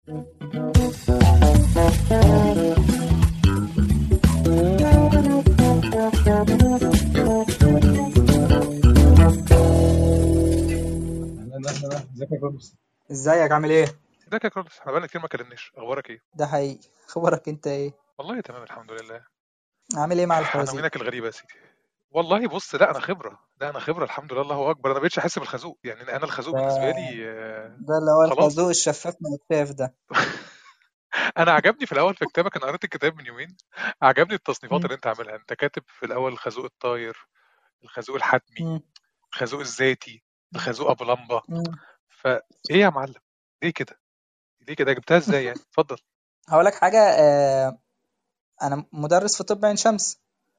ازيك يا كرولوس ازيك عامل ايه؟ ازيك يا كرولوس احنا بقالنا كتير ما كلمناش اخبارك ايه ده حقيقي خبرك انت ايه؟ والله تمام الحمد لله عامل ايه مع الخوازيق؟ عناوينك الغريبه يا سيدي والله بص لا انا خبره لا انا خبره الحمد لله الله اكبر انا ما بقتش احس بالخازوق يعني انا الخازوق ده بالنسبه لي آه، ده اللي هو خلاص الخازوق الشفاف من الشاف ده انا عجبني في الاول في كتابك انا قريت الكتاب من يومين عجبني التصنيفات مم. اللي انت عاملها انت كاتب في الاول الخازوق الطاير الخازوق الحتمي مم. الخازوق الذاتي الخازوق ابو لمبه مم. فايه يا معلم ليه كده ليه كده جبتها ازاي يعني اتفضل هقول لك حاجة آه، أنا مدرس في طب عين شمس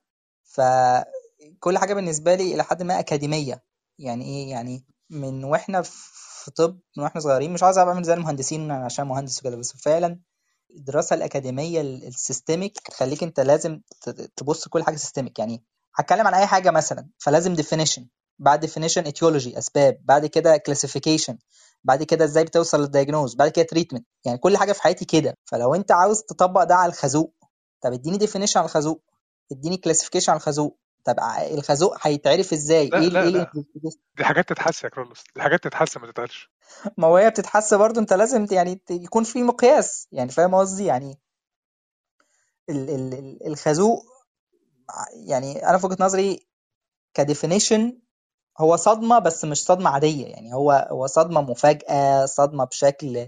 فكل حاجة بالنسبة لي إلى حد ما أكاديمية يعني إيه يعني من وإحنا في طب من وإحنا صغيرين مش عايز أبقى أعمل زي المهندسين عشان مهندس وكده بس فعلا الدراسة الأكاديمية ال- السيستميك تخليك أنت لازم ت- تبص كل حاجة سيستميك يعني هتكلم عن أي حاجة مثلا فلازم definition بعد definition etiology أسباب بعد كده classification بعد كده ازاي بتوصل للدياجنوز بعد كده تريتمنت يعني كل حاجة في حياتي كده فلو أنت عاوز تطبق ده على الخازوق طب اديني definition على الخازوق اديني classification على الخازوق طب ع- الخازوق هيتعرف ازاي لا ايه ال لا ايه لا ال دي حاجات تتحس يا كرولوس دي حاجات تتحس ما تتقالش ما هو هي بتتحس برضه انت لازم ت- يعني ت- يكون في مقياس يعني فاهم قصدي يعني ال ال ال- الخازوق يعني انا في وجهة نظري كديفينيشن هو صدمة بس مش صدمة عادية يعني هو هو صدمة مفاجأة صدمة بشكل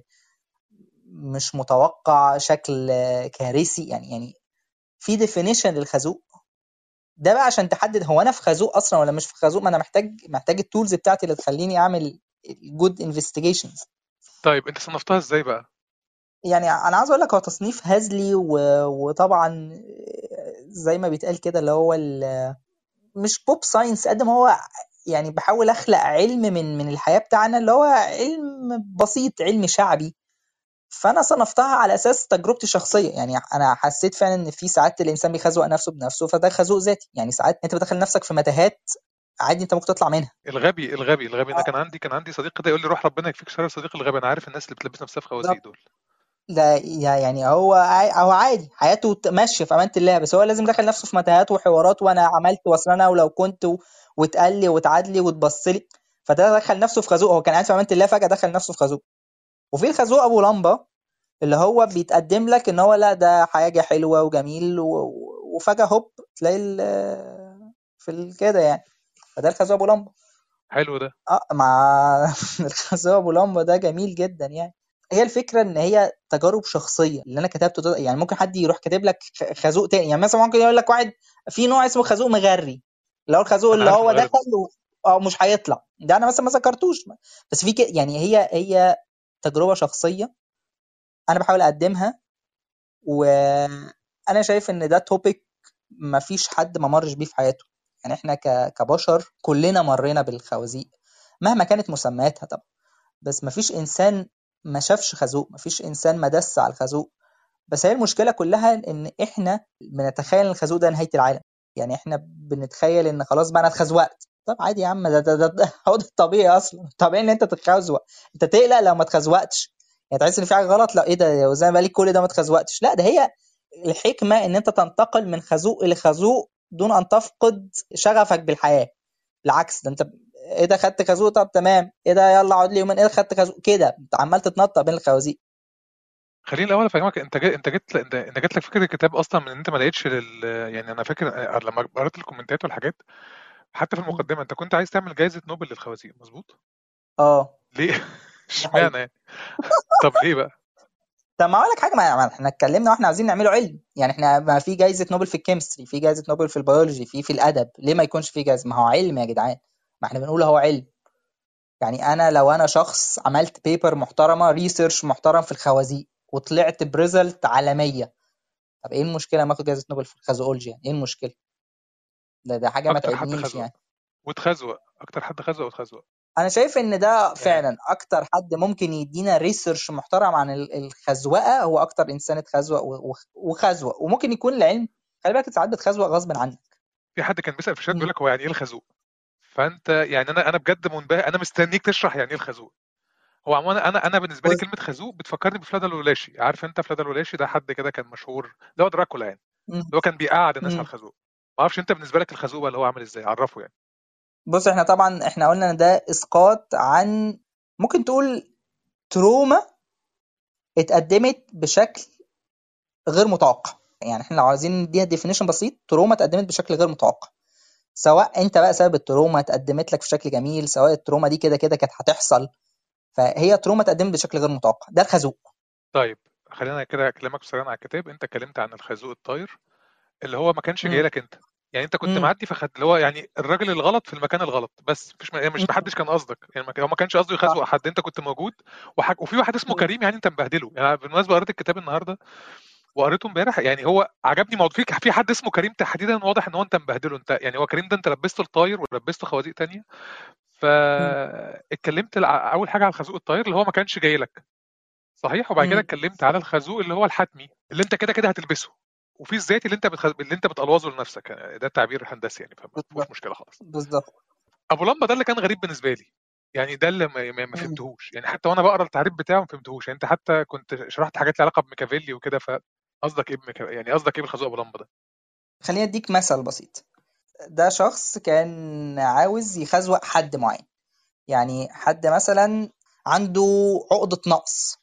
مش متوقع شكل كارثي يعني يعني في ديفينيشن للخازوق ده بقى عشان تحدد هو انا في خازوق اصلا ولا مش في خازوق ما انا محتاج محتاج التولز بتاعتي اللي تخليني اعمل جود انفستيجيشنز طيب انت صنفتها ازاي بقى يعني انا عاوز اقول لك هو تصنيف هزلي و... وطبعا زي ما بيتقال كده اللي هو ال... مش بوب ساينس قد ما هو يعني بحاول اخلق علم من من الحياه بتاعنا اللي هو علم بسيط علم شعبي فانا صنفتها على اساس تجربتي الشخصيه يعني انا حسيت فعلا ان في ساعات الانسان بيخزوق نفسه بنفسه فده خازوق ذاتي يعني ساعات انت بتدخل نفسك في متاهات عادي انت ممكن تطلع منها الغبي الغبي الغبي انا آه، كان عندي كان عندي صديق كده يقول لي روح ربنا يكفيك شر صديق الغبي انا عارف الناس اللي بتلبس نفسها في خوازيق بالظبط دول ده يا- يعني هو عا- هو عادي حياته ت- ماشيه في امانه الله بس هو لازم دخل نفسه في متاهات وحوارات وانا عملت واصل انا ولو كنت و- واتقال لي واتعاد لي واتبص لي فده دخل نفسه في خازوق هو كان قاعد في امانه الله فجاه دخل نفسه في خازوق وفي الخازوق ابو لمبه اللي هو بيتقدم لك ان هو لا ده حاجه حلوه وجميل و- و- وفجاه هوب تلاقي ال- في ال- كده يعني فده الخازوق ابو لمبه حلو ده اه مع الخازوق ابو لمبه ده جميل جدا يعني هي الفكره ان هي تجارب شخصيه اللي انا كتبته ده يعني ممكن حد يروح كاتب لك خ- خازوق تاني يعني مثلا ممكن يقول لك واحد في نوع اسمه خازوق مغري اللي هو الخازوق انا اللي عارف هو المغرب دخل و- اه مش هيطلع ده انا مثلا ما ذكرتوش بس في كده يعني هي هي تجربه شخصيه انا بحاول اقدمها وانا شايف ان ده توبيك ما فيش حد ما مرش بيه في حياته يعني احنا ك- كبشر كلنا مرينا بالخوازيق مهما كانت مسمياتها طبعا بس ما فيش انسان ما شافش خازوق ما فيش انسان ما دس على الخازوق بس هي المشكله كلها ان احنا بنتخيل ان الخازوق ده نهايه العالم يعني احنا بنتخيل ان خلاص بقى انا اتخزوقت طب عادي يا عم ده ده ده, ده هو ده الطبيعي اصلا طبيعي ان انت تتخزوق انت تقلق لو ما اتخزوقتش يعني تحس ان في حاجه غلط لا ايه ده زي ما بقالي كل ده ما اتخزوقتش لا ده هي الحكمه ان انت تنتقل من خازوق لخازوق دون ان تفقد شغفك بالحياه بالعكس ده انت ايه ده خدت خازوق طب تمام ايه ده يلا اقعد لي يومين ايه ده خدت خازوق كده انت عمال تتنطط بين الخوازيق خليني الاول افهمك انت جا... انت جيت انت انت جات لك فكره الكتاب اصلا من ان انت ما لقيتش لل... يعني انا فاكر آه، لما قريت الكومنتات والحاجات حتى في المقدمه انت كنت عايز تعمل جائزه نوبل للخوازيق مظبوط اه ليه ده اشمعنى حقيقي يعني طب ليه بقى طب ما اقول لك حاجه ما ما احنا اتكلمنا واحنا عايزين نعمله علم يعني احنا ما في جائزه نوبل في الكيمستري في جائزه نوبل في البيولوجي في في الادب ليه ما يكونش في جائزه ما هو علم يا جدعان ما احنا بنقول هو علم يعني انا لو انا شخص عملت بيبر محترمه ريسيرش محترم في الخوازيق وطلعت بريزلت عالميه طب ايه المشكله ما اخد جائزه نوبل في الخازوقولوجي يعني ايه المشكله ده ده حاجه ما اكتر حد تعبنيش خزوق يعني واتخزوق اكتر حد خزوق واتخزوق انا شايف ان ده يعني فعلا اكتر حد ممكن يدينا ريسيرش محترم عن ال- الخزوقه هو اكتر انسان اتخزوق و- وخ- وخزوق وممكن يكون العلم خلي بالك ساعات بتخزوق غصب عنك في حد كان بيسال في الشات مم. بيقول لك هو يعني ايه الخازوق فانت يعني انا انا بجد منبهر انا مستنيك تشرح يعني ايه الخازوق هو عموما انا انا بالنسبه لي بص كلمه خازوق بتفكرني بفلادة الولاشي عارف انت فلادة الولاشي ده حد كده كان مشهور اللي هو دراكولا يعني مم. اللي هو كان بيقعد الناس على مم. الخازوق ما اعرفش انت بالنسبه لك الخازوق بقى اللي هو عامل ازاي عرفه يعني بص احنا طبعا احنا قلنا ان ده اسقاط عن ممكن تقول تروما اتقدمت بشكل غير متوقع يعني احنا لو عايزين نديها ديفينيشن بسيط تروما اتقدمت بشكل غير متوقع سواء انت بقى سبب التروما اتقدمت لك في شكل جميل سواء التروما دي كده كده كانت هتحصل فهي تروما اتقدمت بشكل غير متوقع ده الخازوق طيب خلينا كده اكلمك سريعا على الكتاب انت اتكلمت عن الخازوق الطاير اللي هو ما كانش جاي مم. لك انت يعني انت كنت مم. معدي فخد اللي هو يعني الراجل الغلط في المكان الغلط بس مفيش يعني مش مم. محدش كان قصدك يعني ما كان- هو ما كانش قصده صح يخزق حد انت كنت موجود وحك... وفي واحد اسمه مم. كريم يعني انت مبهدله يعني بالمناسبه قريت الكتاب النهارده وقريته امبارح يعني هو عجبني موضوع في في حد اسمه كريم تحديدا واضح ان هو انت مبهدله انت يعني هو كريم ده انت لبسته الطاير ولبسته خوازيق تانية مم. فاتكلمت الع- اول حاجه على الخازوق الطاير اللي هو ما كانش جاي لك صحيح وبعد كده مم. اتكلمت على الخازوق اللي هو الحتمي اللي انت كده كده هتلبسه وفي الذاتي اللي انت بتخز... اللي انت بتقلوظه لنفسك يعني ده التعبير الهندسي يعني فما فيهوش بالظبط مشكله خالص بالظبط ابو لمبه ده اللي كان غريب بالنسبه لي يعني ده اللي ما, ما ما مم. فهمتهوش يعني حتى وانا بقرا التعريف بتاعه ما فهمتهوش يعني انت حتى كنت شرحت حاجات لها علاقه بميكافيلي وكده فقصدك ايه بميكا... يعني قصدك ايه بالخازوق ابو لمبه ده خليني اديك مثل بسيط ده شخص كان عاوز يخزوق حد معين يعني حد مثلا عنده عقدة نقص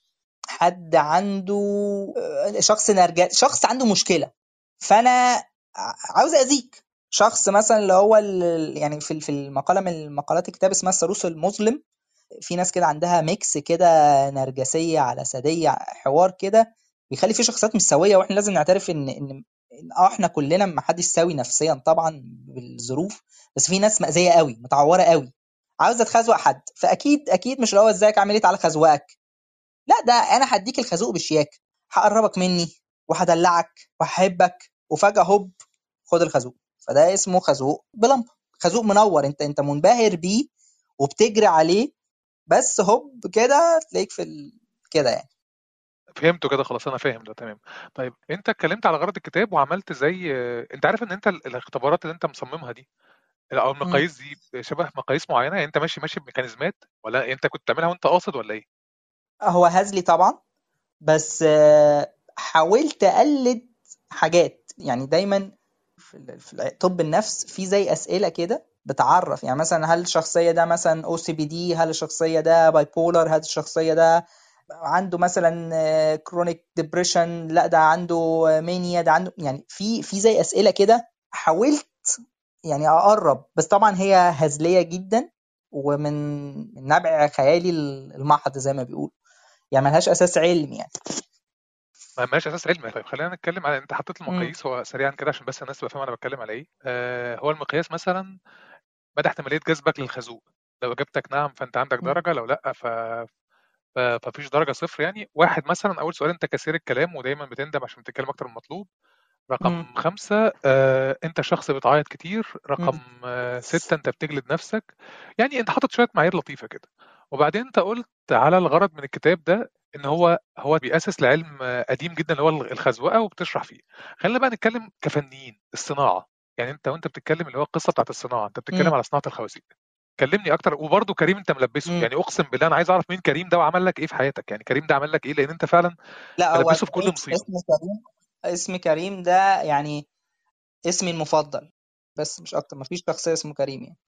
حد عنده آه، شخص نرجس شخص عنده مشكلة فأنا ع- عاوز أذيك شخص مثلا اللي هو ال- يعني في في المقالة من المقالات الكتاب اسمها الثالوث المظلم في ناس كده عندها ميكس كده نرجسية على سادية حوار كده بيخلي فيه شخصيات مش سوية واحنا لازم نعترف ان ان إن اه احنا كلنا ما حدش سوي نفسيا طبعا بالظروف بس في ناس مأذية قوي متعورة قوي عاوزة تخزوق حد فاكيد اكيد مش اللي هو ازيك عامل ايه تعالى خزوقك لا ده انا هديك الخازوق بشياكه هقربك مني وهدلعك وهحبك وفجاه هوب خد الخازوق فده اسمه خازوق بلمبه خازوق منور انت انت منبهر بيه وبتجري عليه بس هوب كده تلاقيك في ال... كده يعني فهمته كده خلاص انا فاهم ده تمام طيب انت اتكلمت على غرض الكتاب وعملت زي انت عارف ان انت ال- الاختبارات اللي انت مصممها دي او مم. المقاييس دي شبه مقاييس معينه يعني انت ماشي ماشي بميكانيزمات ولا انت كنت بتعملها وانت قاصد ولا ايه هو هزلي طبعا بس آه، حاولت اقلد حاجات يعني دايما في ال- في الع- طب النفس في زي اسئله كده بتعرف يعني مثلا هل الشخصيه ده مثلا او سي بي دي هل الشخصيه ده باي بولر هل الشخصيه ده عنده مثلا كرونيك ديبريشن لا ده عنده مانيا ده عنده يعني في في زي اسئله كده حاولت يعني اقرب بس طبعا هي هزليه جدا ومن من نبع خيالي المحض زي ما بيقول يعني ملهاش اساس علمي يعني ما مالهاش اساس علمي طيب خلينا نتكلم على انت حطيت مم. المقاييس هو سريعا كده عشان بس الناس تبقى فاهمه انا بتكلم على ايه آه هو المقياس مثلا مدى احتماليه جذبك للخازوق لو اجابتك نعم فانت عندك مم. درجه لو لا ف ف- ففيش درجه صفر يعني واحد مثلا اول سؤال انت كثير الكلام ودايما بتندم عشان بتتكلم اكتر من المطلوب مم. رقم خمسة آه، انت شخص بتعيط كتير رقم مم. آه، ستة انت بتجلد نفسك يعني انت حاطط شوية معايير لطيفة كده وبعدين انت قلت على الغرض من الكتاب ده ان هو هو بيأسس لعلم آه، قديم جدا اللي هو الخزوقة وبتشرح فيه خلينا بقى نتكلم كفنيين الصناعة يعني انت وانت بتتكلم اللي هو القصة بتاعت الصناعة انت بتتكلم مم. على صناعة الخوازيق كلمني اكتر وبرضه كريم انت ملبسه مم. يعني اقسم بالله انا عايز اعرف مين كريم ده وعمل لك ايه في حياتك يعني كريم ده عمل لك ايه لان انت فعلا لا هو ملبسه في كل كريم مصيبة اسم كريم اسم كريم ده يعني اسمي المفضل بس مش اكتر مفيش شخصيه اسمه كريم يعني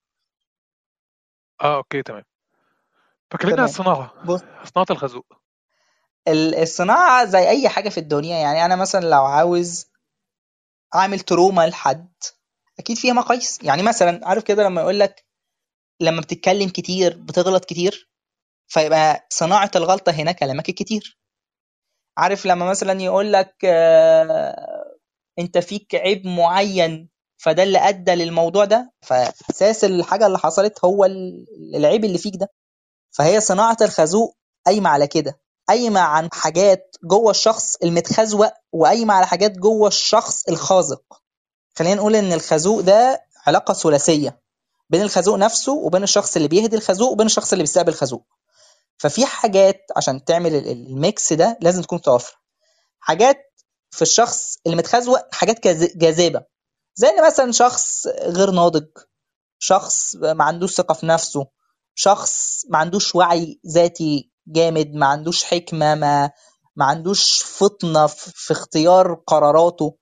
اه اوكي تمام فكلمني عن تمام الصناعة بص صناعة الخازوق ال- الصناعه زي اي حاجه في الدنيا يعني انا مثلا لو عاوز اعمل تروما لحد اكيد فيها مقاييس يعني مثلا عارف كده لما يقول لك لما بتتكلم كتير بتغلط كتير فيبقى صناعه الغلطه هنا كلامك الكتير عارف لما مثلا يقول لك آه، انت فيك عيب معين فده اللي ادى للموضوع ده فاساس الحاجه اللي حصلت هو ال- العيب اللي فيك ده فهي صناعه الخازوق قايمه على كده قايمه عن حاجات جوه الشخص المتخزوق وقايمه على حاجات جوه الشخص الخازق خلينا نقول ان الخازوق ده علاقه ثلاثيه بين الخازوق نفسه وبين الشخص اللي بيهدي الخازوق وبين الشخص اللي بيستقبل الخازوق ففي حاجات عشان تعمل ال- الميكس ده لازم تكون متوفره حاجات في الشخص اللي متخزوق حاجات جاز- جاذبه زي ان مثلا شخص غير ناضج شخص ما عندوش ثقه في نفسه شخص ما عندوش وعي ذاتي جامد ما عندوش حكمة ما ما عندوش فطنة في اختيار قراراته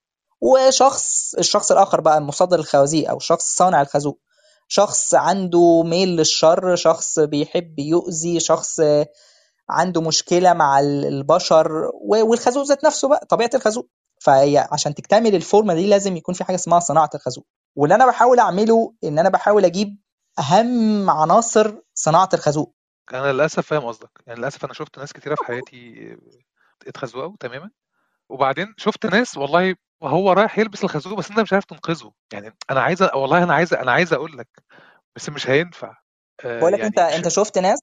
وشخص الشخص الآخر بقى مصدر الخوازيق أو شخص صانع الخازوق شخص عنده ميل للشر شخص بيحب يؤذي شخص عنده مشكلة مع البشر والخازوق ذات نفسه بقى طبيعة الخازوق فهي عشان تكتمل الفورمة دي لازم يكون في حاجة اسمها صناعة الخازوق واللي أنا بحاول أعمله إن أنا بحاول أجيب أهم عناصر صناعة الخازوق انا للاسف فاهم قصدك يعني للاسف انا شفت ناس كتيره في حياتي اتخزوقوا تماما وبعدين شفت ناس والله هو رايح يلبس الخازوق بس انت مش عارف تنقذه يعني انا عايز والله انا عايز انا عايز اقول لك بس مش هينفع آه بقول لك يعني انت انت شفت ناس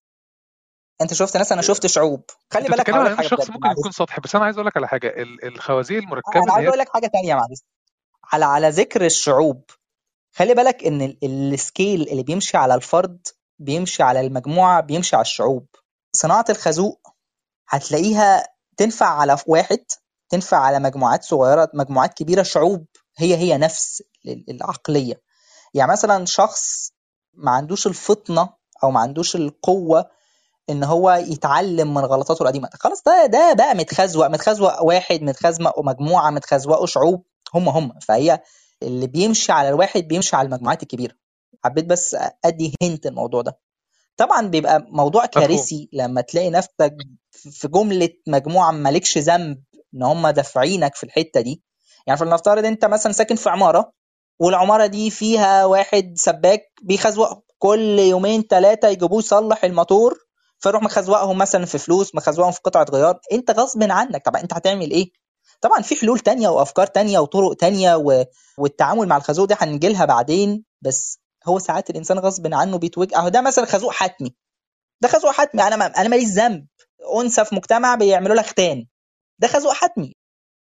انت شفت ناس انا شفت شعوب خلي انت بالك بتتكلم هقول عن لك حاجه شخص بجد ممكن معلش يكون سطحي بس انا عايز اقول لك على حاجه ال- الخوازيق المركبه انا اللي عايز هي اقول لك حاجه تانية معلش على على ذكر الشعوب خلي بالك ان ال- السكيل اللي بيمشي على الفرد بيمشي على المجموعه بيمشي على الشعوب صناعه الخازوق هتلاقيها تنفع على واحد تنفع على مجموعات صغيره مجموعات كبيره شعوب هي هي نفس ال- العقليه يعني مثلا شخص ما عندوش الفطنه او ما عندوش القوه ان هو يتعلم من غلطاته القديمه خلاص ده ده بقى متخزوق متخزوق واحد متخزوق مجموعه متخزوقوا شعوب هم هم فهي اللي بيمشي على الواحد بيمشي على المجموعات الكبيره حبيت بس ادي هنت الموضوع ده طبعا بيبقى موضوع مفهوم كارثي لما تلاقي نفسك في جمله مجموعه مالكش ذنب ان هم دافعينك في الحته دي يعني فلنفترض انت مثلا ساكن في عماره والعماره دي فيها واحد سباك بيخزوقهم كل يومين ثلاثه يجيبوه يصلح الموتور فيروح مخزوقهم مثلا في فلوس مخزوقهم في قطعه غيار انت غصب عنك طبعا انت هتعمل ايه طبعا في حلول تانية وافكار تانية وطرق تانية و... والتعامل مع الخازوق ده هنجي لها بعدين بس هو ساعات الانسان غصب عنه بيتوجه اهو ده مثلا خازوق حتمي ده خازوق حتمي انا ما... انا ماليش ذنب انثى في مجتمع بيعملوا لها ختان ده خازوق حتمي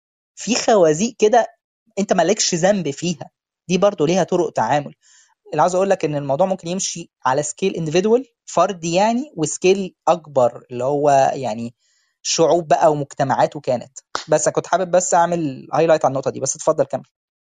في خوازيق كده انت مالكش ذنب فيها دي برضو ليها طرق تعامل اللي عاوز اقول لك ان الموضوع ممكن يمشي على سكيل انديفيدوال فردي يعني وسكيل اكبر اللي هو يعني شعوب بقى ومجتمعات وكانت بس انا كنت حابب بس اعمل هايلايت على النقطه دي بس اتفضل كمل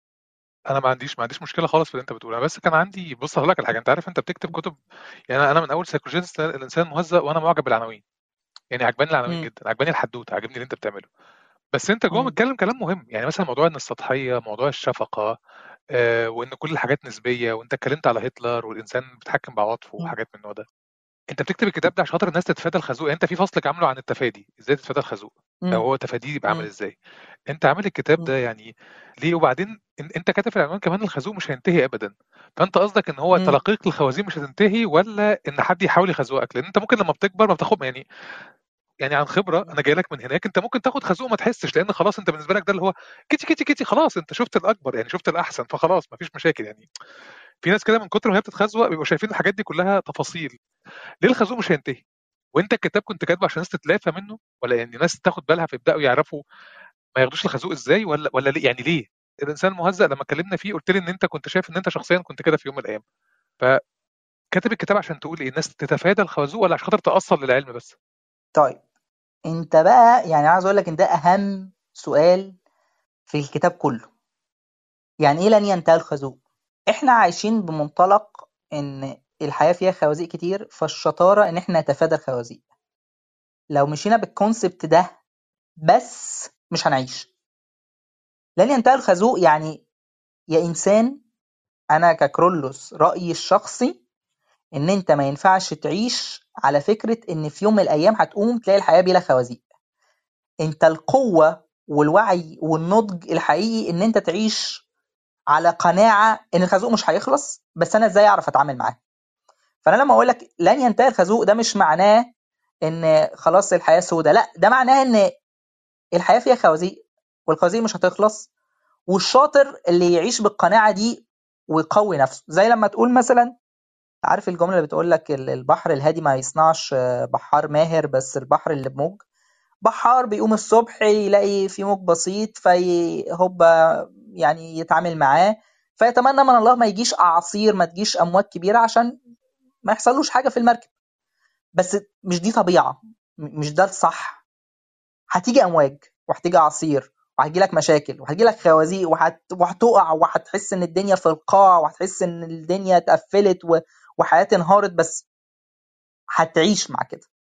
انا ما عنديش ما عنديش مشكله خالص في اللي انت بتقوله انا بس كان عندي بص هقول لك على حاجه انت عارف انت بتكتب كتب يعني انا من اول سيكولوجيست الانسان مهزأ وانا معجب بالعناوين يعني عجباني العناوين مم. جدا عجباني الحدوته عجبني اللي انت بتعمله بس انت جوه مم. متكلم كلام مهم يعني مثلا موضوع ان السطحيه موضوع الشفقه آه وان كل الحاجات نسبيه وانت اتكلمت على هتلر والانسان بيتحكم بعواطفه مم. وحاجات من النوع ده انت بتكتب الكتاب ده عشان خاطر الناس تتفادى الخازوق يعني انت في فصلك عامله عن التفادي ازاي تتفادى الخازوق او مم. هو تفاديه يبقى عامل مم. ازاي انت عامل الكتاب مم. ده يعني ليه وبعدين ان- انت كاتب في العنوان كمان الخازوق مش هينتهي ابدا فانت قصدك ان هو مم. تلقيك للخوازيق مش هتنتهي ولا ان حد يحاول يخزوقك لان انت ممكن لما بتكبر ما بتاخد يعني يعني عن خبره انا جاي لك من هناك انت ممكن تاخد خازوق ما تحسش لان خلاص انت بالنسبه لك ده اللي هو كيتي كيتي كيتي خلاص انت شفت الاكبر يعني شفت الاحسن فخلاص ما فيش مشاكل يعني في ناس كده من كتر ما هي بتتخزوق بيبقوا شايفين الحاجات دي كلها تفاصيل ليه الخازوق مش هينتهي وانت الكتاب كنت كاتبه عشان الناس تتلافى منه ولا يعني ناس تاخد بالها فيبداوا يعرفوا ما ياخدوش الخازوق ازاي ولا ولا ليه يعني ليه الانسان المهزأ لما اتكلمنا فيه قلت لي ان انت كنت شايف ان انت شخصيا كنت كده في يوم من الايام فكاتب الكتاب عشان تقول ايه الناس تتفادى الخازوق ولا عشان خاطر تاصل للعلم بس طيب انت بقى يعني عاوز اقول لك ان ده اهم سؤال في الكتاب كله يعني ايه لن ينتهي الخازوق احنا عايشين بمنطلق ان الحياه فيها خوازيق كتير فالشطاره ان احنا نتفادى الخوازيق لو مشينا بالكونسبت ده بس مش هنعيش لن ينتهي الخازوق يعني يا انسان انا ككرولوس رايي الشخصي ان انت ما ينفعش تعيش على فكره ان في يوم من الايام هتقوم تلاقي الحياه بلا خوازيق انت القوه والوعي والنضج الحقيقي ان انت تعيش على قناعه ان الخازوق مش هيخلص بس انا ازاي اعرف اتعامل معاه فانا لما اقول لك لن ينتهي الخازوق ده مش معناه ان خلاص الحياه سودة لا ده معناه ان الحياه فيها خوازيق والخوازيق مش هتخلص والشاطر اللي يعيش بالقناعه دي ويقوي نفسه زي لما تقول مثلا عارف الجمله اللي بتقول لك ال- البحر الهادي ما يصنعش آه، بحار ماهر بس البحر اللي بموج بحار بيقوم الصبح يلاقي في موج بسيط في هوبا يعني يتعامل معاه فيتمنى من الله ما يجيش اعاصير ما تجيش امواج كبيره عشان ما يحصلوش حاجه في المركب بس مش دي طبيعه م- مش ده الصح هتيجي امواج وهتيجي اعاصير وهتجي لك مشاكل وهتجي لك خوازيق وهت... وهتقع وهتحس ان الدنيا في القاع وهتحس ان الدنيا اتقفلت و... وحياتي انهارت بس هتعيش مع كده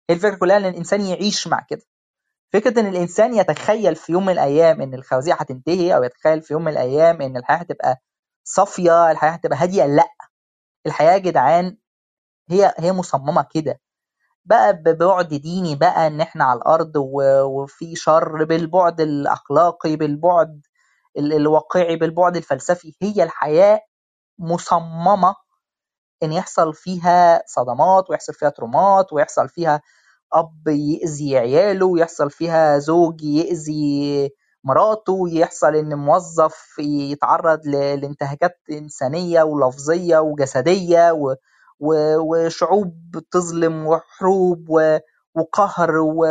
هي الفكره كلها ان الانسان يعيش مع كده فكره ان الانسان يتخيل في يوم من الايام ان الخوازيق هتنتهي او يتخيل في يوم من الايام ان الحياه هتبقى صافيه الحياه هتبقى هاديه لا الحياه يا جدعان هي هي مصممه كده بقى ببعد ديني بقى ان احنا على الارض و- وفي شر بالبعد الاخلاقي بالبعد ال- الواقعي بالبعد الفلسفي هي الحياه مصممه ان يحصل فيها صدمات ويحصل فيها ترومات ويحصل فيها اب يأذي عياله ويحصل فيها زوج يأذي مراته ويحصل ان موظف يتعرض ل- لانتهاكات انسانيه ولفظيه وجسديه و... و... وشعوب تظلم وحروب و... وقهر و...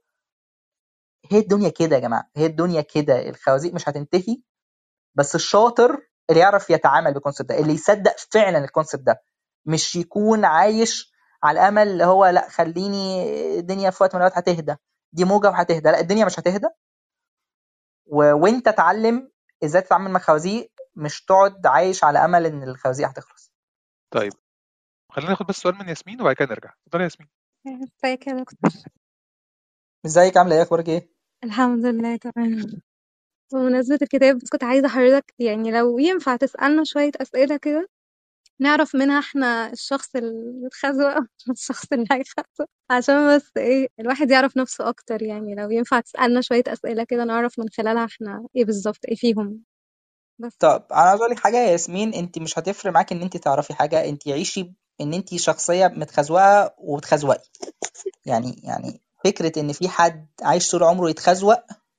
هي الدنيا كده يا جماعه هي الدنيا كده الخوازيق مش هتنتهي بس الشاطر اللي يعرف يتعامل بالكونسيبت ده اللي يصدق فعلا الكونسيبت ده مش يكون عايش على الامل اللي هو لا خليني الدنيا في وقت من الاوقات هتهدى دي موجه وهتهدى لا الدنيا مش هتهدى و... وانت اتعلم ازاي تتعامل مع الخوازيق مش تقعد عايش على امل ان الخوازيق هتخلص طيب خلينا ناخد بس سؤال من ياسمين وبعد كده نرجع اتفضلي يا ياسمين ازيك يا دكتور ازيك عامله ايه اخبارك ايه الحمد لله تمام بمناسبة الكتاب بس كنت عايزة حضرتك يعني لو ينفع تسألنا شوية أسئلة كده نعرف منها احنا الشخص المتخزوق ولا الشخص اللي هيخزوق عشان بس ايه الواحد يعرف نفسه أكتر يعني لو ينفع تسألنا شوية أسئلة كده نعرف من خلالها احنا ايه بالظبط ايه فيهم بس طب انا عايز اقول لك حاجه يا ياسمين انت مش هتفرق معاك ان انت تعرفي حاجه انت عيشي ان انت شخصيه متخزوقه وبتخزوقي يعني يعني فكره ان في حد عايش طول عمره يتخزوق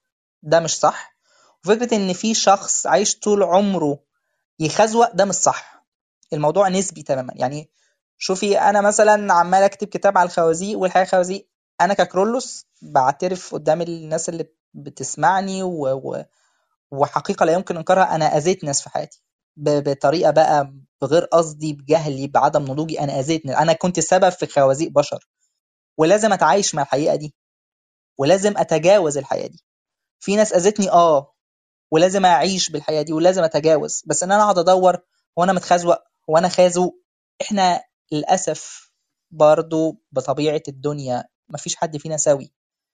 ده مش صح وفكره ان في شخص عايش طول عمره يخزوق ده مش صح الموضوع نسبي تماما يعني شوفي انا مثلا عمال اكتب كتاب على الخوازيق والحقيقه خوازيق انا ككرولوس بعترف قدام الناس اللي بتسمعني و... و... وحقيقه لا يمكن انكارها انا اذيت ناس في حياتي ب... بطريقه بقى بغير قصدي بجهلي بعدم نضوجي انا اذيت ناس. انا كنت سبب في خوازيق بشر ولازم اتعايش مع الحقيقه دي ولازم اتجاوز الحقيقه دي في ناس اذتني اه ولازم اعيش بالحياه دي ولازم اتجاوز بس ان انا اقعد ادور هو انا متخزوق هو انا خازوق احنا للاسف برضو بطبيعه الدنيا مفيش حد فينا سوي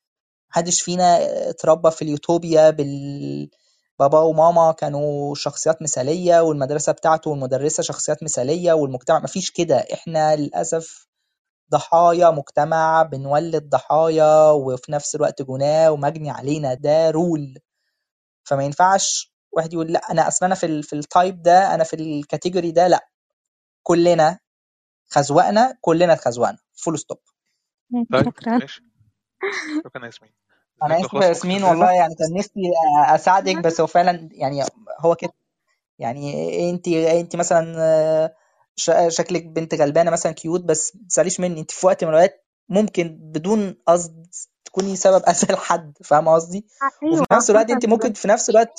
محدش فينا اتربى في اليوتوبيا بال بابا وماما كانوا شخصيات مثالية والمدرسة بتاعته والمدرسة شخصيات مثالية والمجتمع مفيش كده احنا للأسف ضحايا مجتمع بنولد ضحايا وفي نفس الوقت جناه ومجني علينا ده رول فما ينفعش واحد يقول لا انا اصلا انا في ال في التايب ده انا في الكاتيجوري ده لا كلنا خزوقنا كلنا اتخزوقنا فول ستوب طيب شكرا ماشي شكرا يا ياسمين انا لو اسف خلاص يا ممكن ياسمين نرجع والله يعني كان نفسي اساعدك بس هو فعلا يعني هو كده يعني انت انت مثلا آه، ش- شكلك بنت غلبانه مثلا كيوت بس ما تزعليش مني انت في وقت من الاوقات ممكن بدون قصد تكوني سبب اذى لحد فاهمه قصدي ايوه وفي نفس الوقت انت حصل ممكن في نفس الوقت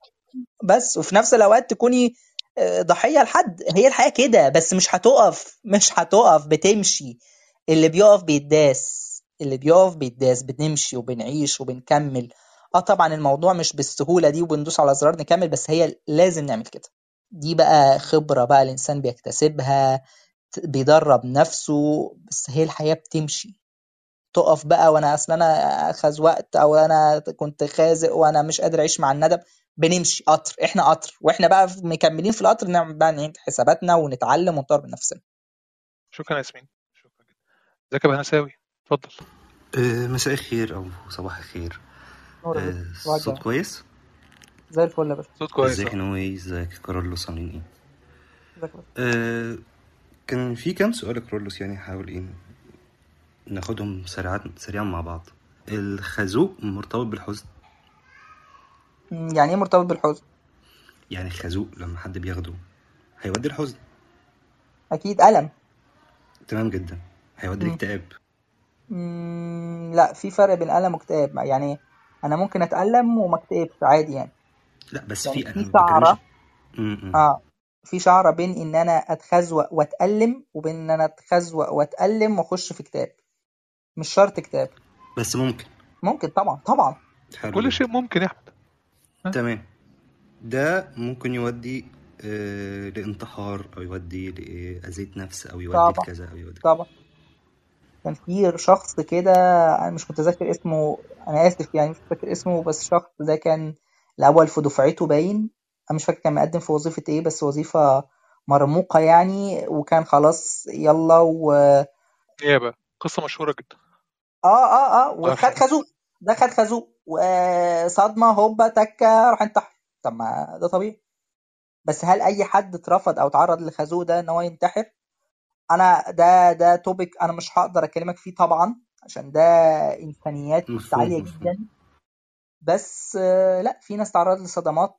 بس وفي نفس الاوقات تكوني آه، ضحيه لحد هي الحياه كده بس مش هتقف مش هتقف بتمشي اللي بيقف بيتداس اللي بيقف بيتداس بنمشي وبنعيش وبنكمل اه طبعا الموضوع مش بالسهوله دي وبندوس على زرار نكمل بس هي لازم نعمل كده دي بقى خبره بقى الانسان بيكتسبها ت- بيدرب نفسه بس هي الحياه بتمشي تقف بقى وانا اصل انا خزوقت او انا كنت خازق وانا مش قادر اعيش مع الندم بنمشي قطر احنا قطر واحنا بقى مكملين في القطر نعمل بقى نعيد حساباتنا ونتعلم ونطور من نفسنا شكرا يا ياسمين شكرا جدا ازيك يا بهنساوي اتفضل آه، مساء الخير أو صباح الخير نور يا آه، باشا صباح الصوت الجمال كويس؟ زي الفل يا باشا صوت كويس ازيك اه نوي ازيك كارلوس عاملين ايه؟ ازيك يا باشا آه، كان في كام سؤال يا كارلوس يعني حاول ايه ناخدهم سريعا سريعا مع بعض الخازوق مرتبط بالحزن مم، يعني ايه مرتبط بالحزن يعني الخازوق لما حد بياخده هيودي الحزن اكيد الم تمام جدا هيودي مم. الاكتئاب مم، لا في فرق بين الم واكتئاب يعني انا ممكن اتالم وما اكتئبش عادي يعني لا بس يعني في في انا ما بتكلمش شعره م- م. اه في شعره بين ان انا اتخزوق واتالم وبين ان انا اتخزوق واتالم واخش في كتاب مش شرط كتاب بس ممكن ممكن طبعا طبعا حلو كل جدا شيء ممكن يا احمد ها؟ تمام ده ممكن يودي آه لانتحار او يودي لأذية نفس او يودي طبعا لكذا او يودي طبعا كان في شخص كده انا مش متذكر اسمه انا اسف يعني مش فاكر اسمه بس الشخص ده كان الاول في دفعته باين انا مش فاكر كان مقدم في وظيفة ايه بس وظيفة مرموقة يعني وكان خلاص يلا و نيابة قصة مشهورة جدا اه اه اه وخد عارفة. خازوق ده خد خازوق وصدمة هوبا تكة راح انتحر طب ما ده طبيعي بس هل اي حد اترفض او اتعرض للخازوق ده ان هو ينتحر انا ده ده توبيك انا مش هقدر اكلمك فيه طبعا عشان ده انسانيات مفهوم عالية مفهوم جدا بس آه، لا في ناس تعرضت لصدمات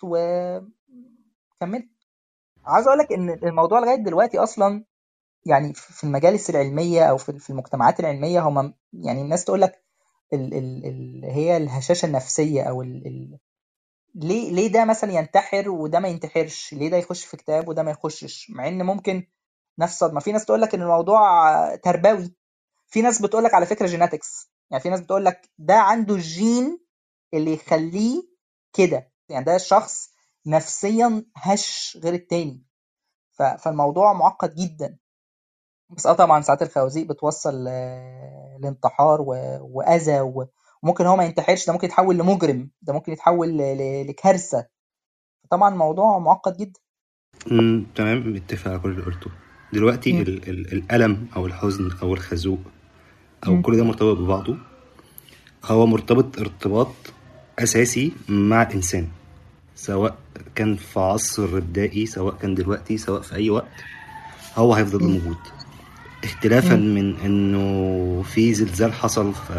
وكملت عاوز اقول لك ان الموضوع لغايه دلوقتي اصلا يعني في المجالس العلميه او في في المجتمعات العلميه هم يعني الناس تقول لك ال ال ال هي الهشاشه النفسيه او ال ال ليه ليه ده مثلا ينتحر وده ما ينتحرش ليه ده يخش في كتاب وده ما يخشش مع ان ممكن نفس صدمه في ناس تقول لك ان الموضوع تربوي في ناس بتقول لك على فكره جيناتكس يعني في ناس بتقول لك ده عنده الجين اللي يخليه كده يعني ده شخص نفسيا هش غير التاني ف- فالموضوع معقد جدا بس اه طبعا ساعات الخوازيق بتوصل ل- لانتحار و- واذى و- وممكن هو ما ينتحرش ده ممكن يتحول لمجرم ده ممكن يتحول ل- ل- لكارثه طبعا الموضوع معقد جدا أمم، تمام متفق على كل اللي قلته دلوقتي مم. ال ال الألم أو الحزن أو الخازوق أو مم. كل ده مرتبط ببعضه هو مرتبط ارتباط أساسي مع الإنسان سواء كان في عصر ابتدائي سواء كان دلوقتي سواء في أي وقت هو هيفضل مم. موجود اختلافا مم. من انه في زلزال حصل ف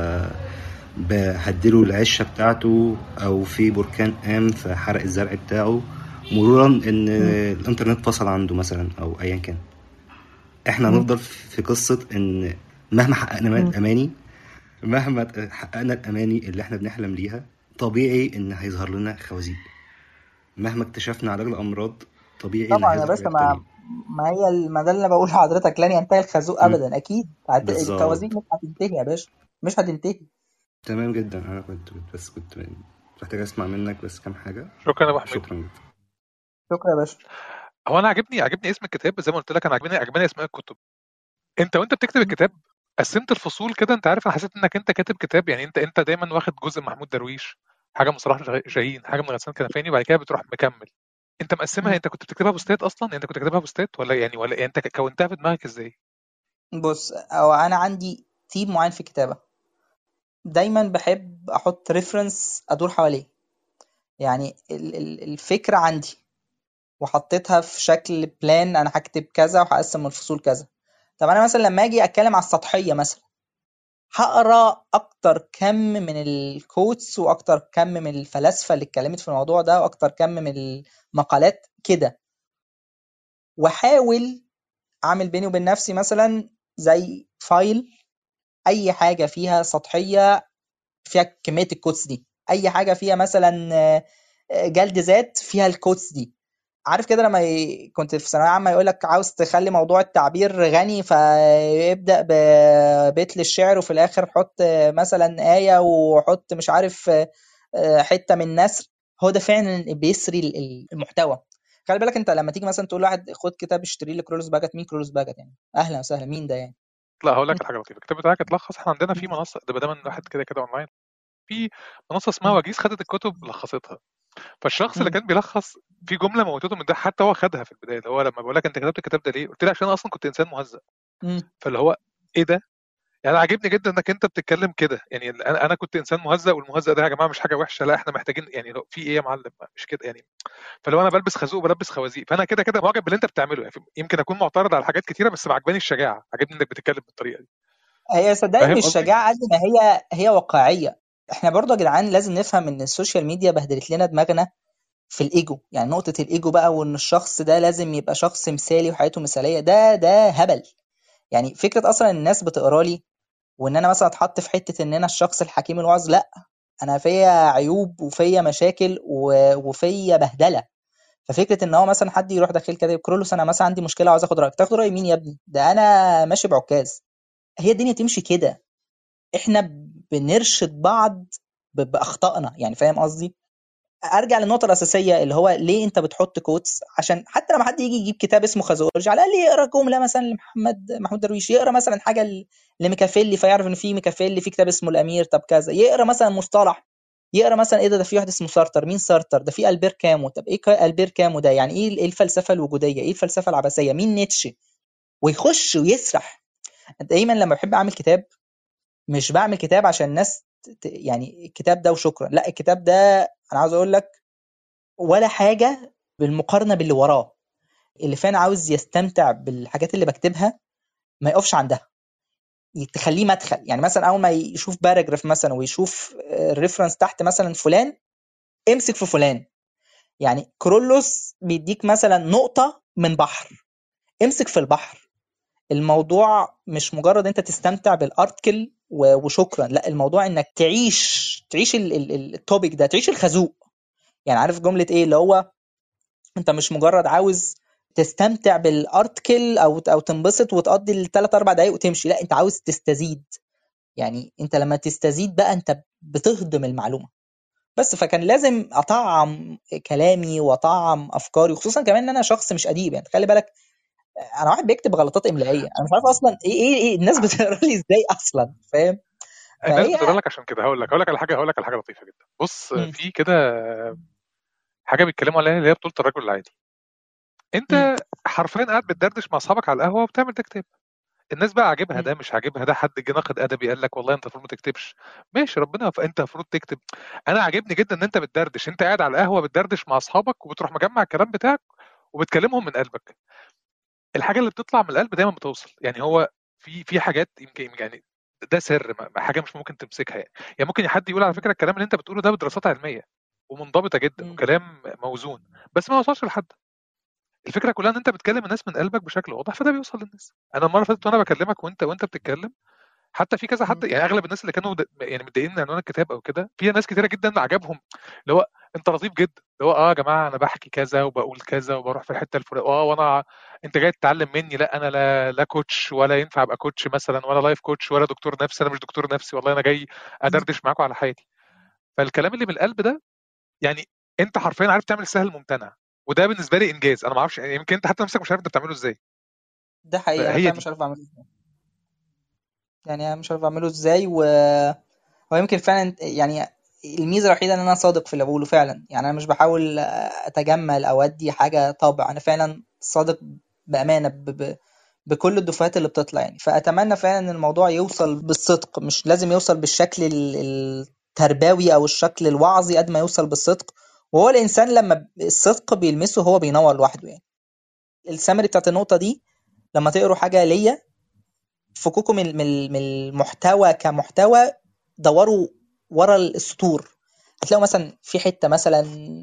بهدله العشه بتاعته او في بركان قام فحرق الزرع بتاعه مرورا ان مم. الانترنت فصل عنده مثلا او ايا كان احنا مم. هنفضل في قصه ان مهما حققنا من مم. الاماني مهما حققنا الاماني اللي احنا بنحلم ليها طبيعي ان هيظهر لنا خوازيق مهما اكتشفنا علاج الامراض طبيعي ان طبعا يا هيظهر باشا علاج ما تاني ما هي ال- ما ده اللي انا بقوله لحضرتك لن ينتهي الخازوق مم. ابدا اكيد هت- بالظبط الخوازيق مش هتنتهي يا باشا مش هتنتهي تمام جدا انا كنت بس كنت محتاج اسمع منك بس كام حاجه شكرا يا ابو حميد شكرا جدا شكرا يا باشا هو انا عاجبني عاجبني اسم الكتاب زي ما قلت لك انا عاجبني عجباني اسماء الكتب انت وانت بتكتب مم. الكتاب قسمت الفصول كده انت عارف انا حسيت انك انت كاتب كتاب يعني انت انت دايما واخد جزء محمود درويش حاجه من صلاح جا- جاهين حاجه من غسان كنفاني وبعد كده بتروح مكمل انت مقسمها مم. انت كنت بتكتبها بوستات اصلا يعني انت كنت كاتبها بوستات ولا يعني ولا يعني انت كونتها في دماغك ازاي بص او انا عندي تيم معين في الكتابه دايما بحب احط ريفرنس ادور حواليه يعني ال- ال- الفكره عندي وحطيتها في شكل بلان انا هكتب كذا وهقسم الفصول كذا طب انا مثلا لما اجي اتكلم على السطحيه مثلا هقرا اكتر كم من الكوتس واكتر كم من الفلاسفه اللي اتكلمت في الموضوع ده واكتر كم من المقالات كده واحاول اعمل بيني وبين نفسي مثلا زي فايل اي حاجه فيها سطحيه فيها كميه الكوتس دي اي حاجه فيها مثلا آه، آه، جلد ذات فيها الكوتس دي عارف كده لما ي... كنت في ثانويه عامه يقول لك عاوز تخلي موضوع التعبير غني فيبدا ببيت للشعر وفي الاخر حط مثلا ايه وحط مش عارف آه، حته من نثر هو ده فعلا بيسري ال- ال- المحتوى خلي بالك انت لما تيجي مثلا تقول لواحد خد كتاب اشتري لي كرولوس باجت مين كرولوس باجت يعني اهلا وسهلا مين ده يعني لا هقول لك على حاجه لطيفه الكتاب بتاعك اتلخص احنا عندنا في منصه ده بدل الواحد كده كده اونلاين في منصه اسمها وجيز خدت الكتب لخصتها فالشخص اللي مم. كان بيلخص في جمله موتته من ده حتى هو خدها في البدايه اللي هو لما بقول لك انت كتبت الكتاب ده ليه؟ قلت له عشان انا اصلا كنت انسان مهزأ مم. فاللي هو ايه ده؟ يعني عاجبني جدا انك انت بتتكلم كده يعني انا انا كنت انسان مهزأ والمهزأ ده يا جماعه مش حاجه وحشه لا احنا محتاجين يعني لو في ايه يا معلم مش كده يعني فلو انا بلبس خازوق بلبس خوازيق فانا كده كده معجب باللي انت بتعمله يعني يمكن اكون معترض على حاجات كتيره بس عجباني الشجاعه عجبني انك بتتكلم بالطريقه دي هي صدقني فاهم مش قصدي؟ شجاعه قد ما هي هي واقعيه احنا برضه يا جدعان لازم نفهم ان السوشيال ميديا بهدلت لنا دماغنا في الايجو يعني نقطه الايجو بقى وان الشخص ده لازم يبقى شخص مثالي وحياته مثاليه ده ده هبل يعني فكره اصلا ان الناس بتقرا لي وان انا مثلا اتحط في حته ان انا الشخص الحكيم الواعظ لا انا فيا عيوب وفيا مشاكل و- وفيا بهدله ففكره ان هو مثلا حد يروح داخل كده كرولوس انا مثلا عندي مشكله عاوز اخد رايك تاخد راي مين يا ابني ده انا ماشي بعكاز هي الدنيا تمشي كده احنا بنرشد بعض ب- باخطائنا يعني فاهم قصدي ارجع للنقطه الاساسيه اللي هو ليه انت بتحط كوتس عشان حتى لما حد يجي يجيب كتاب اسمه خازوقولوجي على الاقل يقرا جمله مثلا لمحمد محمود درويش يقرا مثلا حاجه ل- لميكافيلي فيعرف ان في ميكافيلي في كتاب اسمه الامير طب كذا يقرا مثلا مصطلح يقرا مثلا ايه ده ده في واحد اسمه سارتر مين سارتر ده في البير كامو طب ايه كا- البير كامو ده يعني ايه ايه الفلسفه الوجوديه ايه الفلسفه العبثيه مين نيتشه ويخش ويسرح دايما لما بحب اعمل كتاب مش بعمل كتاب عشان الناس ت- ت- يعني الكتاب ده وشكرا لا الكتاب ده انا عاوز اقول لك ولا حاجه بالمقارنه باللي وراه اللي فعلا عاوز يستمتع بالحاجات اللي بكتبها ما يقفش عندها تخليه مدخل يعني مثلا اول ما يشوف باراجراف مثلا ويشوف الريفرنس تحت مثلا فلان امسك في فلان يعني كرولوس بيديك مثلا نقطه من بحر امسك في البحر الموضوع مش مجرد انت تستمتع بالارتكل و- وشكرا لا الموضوع انك تعيش تعيش ال- ال- ال- التوبيك ده تعيش الخازوق يعني عارف جمله ايه اللي هو انت مش مجرد عاوز تستمتع بالارتكل او او تنبسط وتقضي الثلاث اربع دقايق وتمشي لا انت عاوز تستزيد يعني انت لما تستزيد بقى انت بتهضم المعلومه بس فكان لازم اطعم كلامي واطعم افكاري وخصوصا كمان ان انا شخص مش اديب يعني خلي بالك انا واحد بيكتب غلطات املائيه انا مش عارف اصلا ايه ايه, إيه الناس بتقرا لي ازاي اصلا فاهم الناس فهي بتقول لك عشان كده هقول لك هقول لك على حاجه هقول لك على حاجه لطيفه جدا بص مم. في كده حاجه بيتكلموا عليها اللي هي بطوله الرجل العادي مم. انت حرفيا قاعد بتدردش مع اصحابك على القهوه وبتعمل تكتب الناس بقى عاجبها مم. ده مش عاجبها ده حد جه ناقد ادبي قال لك والله انت المفروض ما تكتبش ماشي ربنا انت المفروض تكتب انا عاجبني جدا ان انت بتدردش انت قاعد على القهوه بتدردش مع اصحابك وبتروح مجمع الكلام بتاعك وبتكلمهم من قلبك الحاجه اللي بتطلع من القلب دايما بتوصل يعني هو في في حاجات يمكن يعني ده سر ما- ما- حاجه مش ممكن تمسكها يعني يعني ممكن حد يقول على فكره الكلام اللي انت بتقوله ده بدراسات علميه ومنضبطه جدا مم. وكلام موزون بس ما وصلش لحد الفكره كلها ان انت بتكلم الناس من قلبك بشكل واضح فده بيوصل للناس انا المره اللي فاتت وانا بكلمك وانت وانت بتتكلم حتى في كذا حد مم. يعني اغلب الناس اللي كانوا د- يعني متضايقين من عنوان الكتاب او كده في ناس كتيره جدا عجبهم اللي هو انت لطيف جدا اللي هو اه يا جماعه انا بحكي كذا وبقول كذا وبروح في الحته الفلانيه اه وانا انت جاي تتعلم مني لا انا لا لا كوتش ولا ينفع ابقى كوتش مثلا ولا لايف كوتش ولا دكتور نفسي انا مش دكتور نفسي والله انا جاي ادردش معاكم على حياتي فالكلام اللي من القلب ده يعني انت حرفيا عارف تعمل السهل الممتنع وده بالنسبه لي انجاز انا ما اعرفش يعني يمكن انت حتى نفسك مش عارف انت بتعمله ازاي ده حقيقي انا فهي فعلا دي مش عارف اعمله ازاي يعني انا مش عارف اعمله ازاي و ويمكن فعلا يعني الميزه الوحيده ان انا صادق في اللي بقوله فعلا يعني انا مش بحاول اتجمل او ادي حاجه طابع انا فعلا صادق بامانه ب... ب... بكل الدفعات اللي بتطلع يعني فاتمنى فعلا ان الموضوع يوصل بالصدق مش لازم يوصل بالشكل ال- التربوي او الشكل الوعظي قد ما يوصل بالصدق وهو الانسان لما الصدق بيلمسه هو بينور لوحده يعني السمري بتاعت النقطه دي لما تقروا حاجه ليا فكوكوا من من من المحتوى كمحتوى دوروا ورا السطور هتلاقوا مثلا في حته مثلا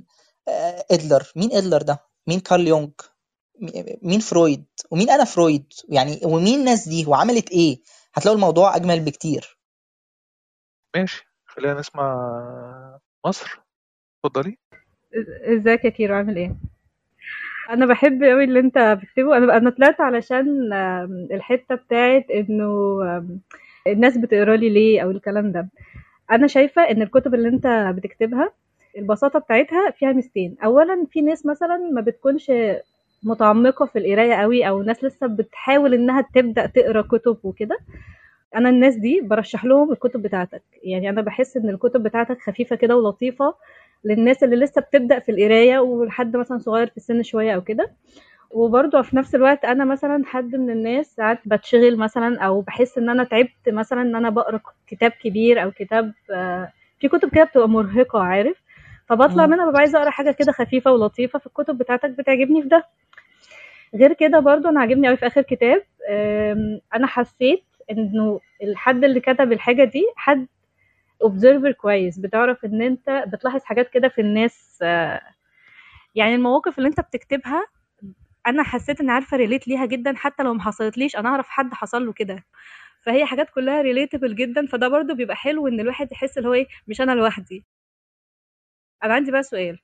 آه، ادلر مين ادلر ده مين كارل يونغ م- مين فرويد ومين انا فرويد يعني ومين الناس دي وعملت ايه هتلاقوا الموضوع اجمل بكتير ماشي خلينا نسمع مصر اتفضلي إز- ازيك يا كيرو عامل ايه انا بحب قوي اللي انت بتكتبه انا انا طلعت علشان آم، الحته بتاعت انه آم، الناس بتقرا لي ليه او الكلام ده انا شايفه ان الكتب اللي انت بتكتبها البساطه بتاعتها فيها ميزتين اولا في ناس مثلا ما بتكونش متعمقه في القرايه قوي او ناس لسه بتحاول انها تبدا تقرا كتب وكده انا الناس دي برشح لهم الكتب بتاعتك يعني انا بحس ان الكتب بتاعتك خفيفه كده ولطيفه للناس اللي لسه بتبدا في القرايه ولحد مثلا صغير في السن شويه او كده وبرضه في نفس الوقت انا مثلا حد من الناس ساعات بتشغل مثلا او بحس ان انا تعبت مثلا ان انا بقرا كتاب كبير او كتاب آه، في كتب كده بتبقى مرهقه عارف فبطلع مم. منها ببقى عايزه اقرا حاجه كده خفيفه ولطيفه فالكتب بتاعتك بتعجبني في ده غير كده برضو انا عاجبني قوي في اخر كتاب آم، انا حسيت انه الحد اللي كتب الحاجه دي حد اوبزرفر كويس بتعرف ان انت بتلاحظ حاجات كده في الناس آه، يعني المواقف اللي انت بتكتبها انا حسيت ان عارفه ريليت ليها جدا حتى لو ما حصلتليش انا اعرف حد حصل له كده فهي حاجات كلها ريليتبل جدا فده برضو بيبقى حلو ان الواحد يحس اللي هو ايه مش انا لوحدي انا عندي بقى سؤال